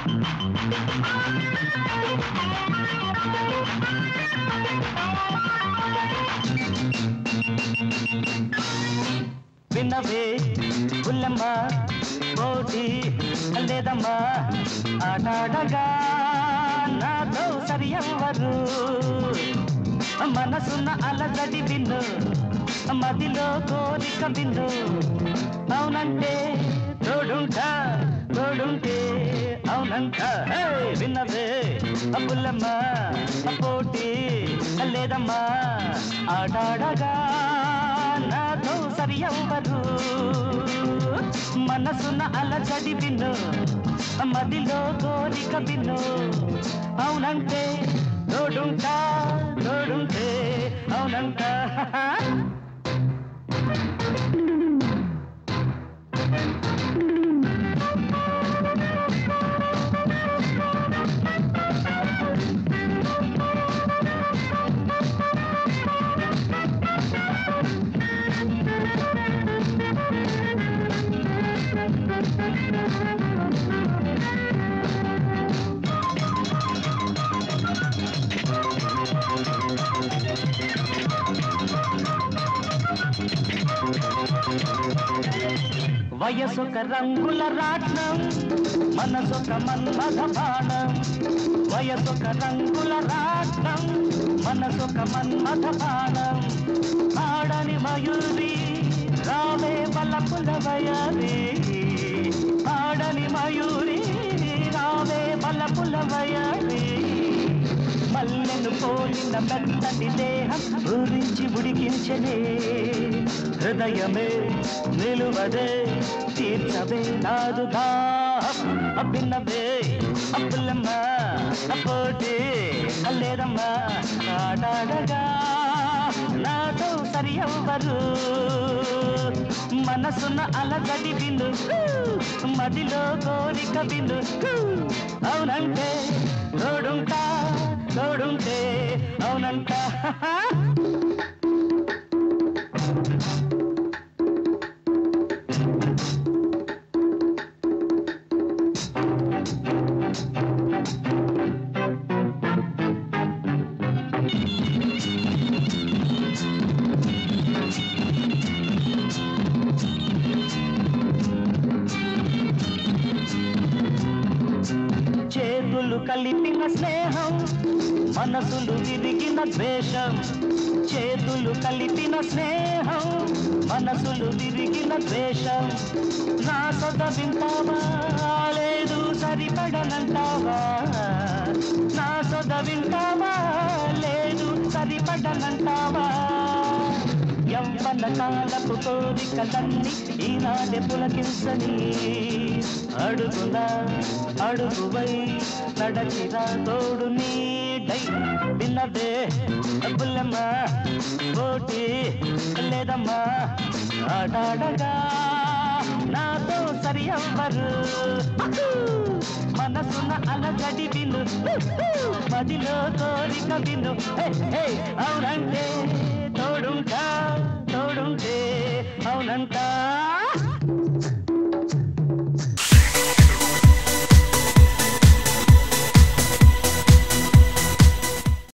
విన్నవే పుల్లమ్మ పోటీ లేదమ్మా ఆటాడగా నాతో సరి ఎవ్వరు మనసున్న అలజడి విన్ను మదిలో కోరిక విన్ను అవునంటే తోడుంటా తోడుంటే అవునంట హే, విన్నవే పుల్లమ్మ పోటీ లేదమ్మా ఆటాడగా నాతో సరి ఎవ్వరు మనసున్న అలజడి విన్ను మదిలో కోరిక విన్ను అవునంటే తోడుంటా తోడుంటే అవునంట వయసొక రంగుల రాట్నం మనసొక మన్మథ బాణం వయసొక రంగుల రాట్నం మనసొక మన్మథ బాణం ఆడని మయూరి రావే బలపుల వయరి ఆడని మయూరి రావే బలపుల వయరి మల్లెను పోలిన మెత్తటి దేహం గురించి ఉడికించలే హృదయమే నిలువదే తీర్చవే నాదు దాహం అబ్బిన్నవే అప్పులమ్మ అప్పోటి అల్లేదమ్మా ఆడాడగా నాతో సరి ఎవ్వరు మనసున్న అలగడి విను మదిలో కోరిక విను అవునంటే తోడుంటా తోడుంటే అవునంట చేతులు కలిపిన స్నేహం మనసులు విరిగిన ద్వేషం చేతులు కలిపిన స్నేహం మనసులు విరిగిన ద్వేషం నా సొద వింటావా లేదు సరిపడనంటావా నా సొద వింటావా లేదు సరిపడనంటావా యవ్వన కాలపు కోరికలన్నీ ఈనాడే పులకించని అడుగున అడుగువై నడచిరా తోడు నీడై విన్నదే బుల్లమ్మ పోటీ లేదమ్మా ఆడాడగా నాతో సరి అవ్వరు మనసున అలగడి విను మదిలో కోరిక విను హే, హే, అవునంటే తోడుంటా తోడుంటే అవునంటా